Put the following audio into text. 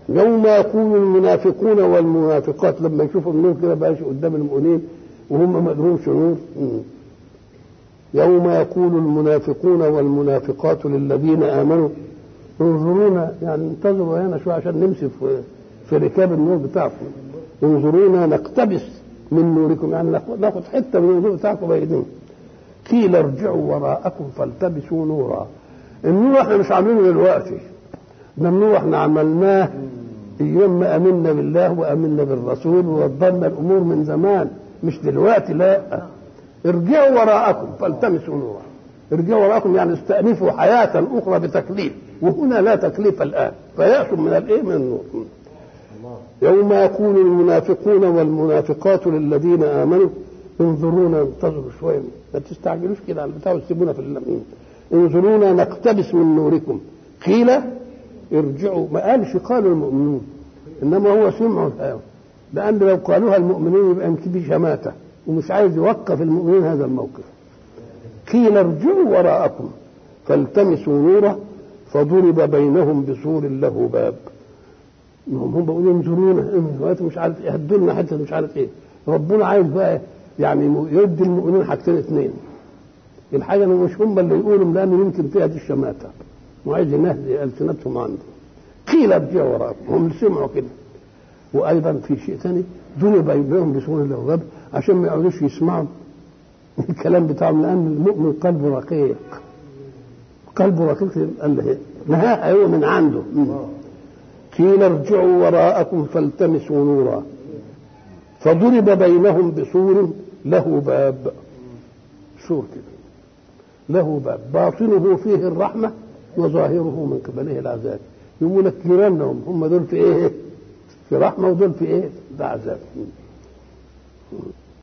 يوم يكون المنافقون والمنافقات لما يشوفوا النور كده بقاش قدام المؤمنين وهم ما لهمش نور يوم يقول المنافقون والمنافقات للذين امنوا انظرونا يعني انتظروا هنا شويه عشان نمسك في, في ركاب النور بتاعكم انظرونا نقتبس من نوركم يعني ناخد حته من النور بتاعكم بايدينا قيل ارجعوا وراءكم فالتبسوا نورا النور احنا مش عاملينه دلوقتي ده النور احنا عملناه ايام ما امنا بالله وامنا بالرسول ووضبنا الامور من زمان مش دلوقتي لا ارجعوا وراءكم فالتمسوا نورا ارجعوا وراءكم يعني استأنفوا حياة أخرى بتكليف وهنا لا تكليف الآن فيأسوا من الإيه من النور يوم يقول المنافقون والمنافقات للذين آمنوا انظرونا انتظروا شوية ما تستعجلوش كده على البتاع وتسيبونا في اللمين انظرونا نقتبس من نوركم قيل ارجعوا ما قالش قالوا المؤمنون انما هو سمعوا الآية لأن لو قالوها المؤمنين يبقى يمكن دي شماتة ومش عايز يوقف المؤمنين هذا الموقف قيل ارجعوا وراءكم فالتمسوا نورا فضرب بينهم بسور له باب هم بيقولوا انظرونا دلوقتي مش عارف ايه هدوا لنا حته مش عارف ايه ربنا عايز بقى يعني يدي المؤمنين حاجتين اثنين الحاجه انه مش هم اللي يقولوا لان يمكن فيها دي الشماته وعايز ينهدي السنتهم عنده قيل ارجعوا وراءكم هم سمعوا كده وايضا في شيء ثاني ضرب بينهم بسور له باب عشان ما يقعدوش يسمعوا الكلام بتاعهم لان المؤمن قلبه رقيق قلبه رقيق قال له نهاها هو من عنده قيل ارجعوا وراءكم فالتمسوا نورا فضرب بينهم بسور له باب سور كده له باب باطنه فيه الرحمة وظاهره من قبله العذاب يقول لك جيرانهم هم دول في ايه؟ في رحمة ودول في ايه؟ في عذاب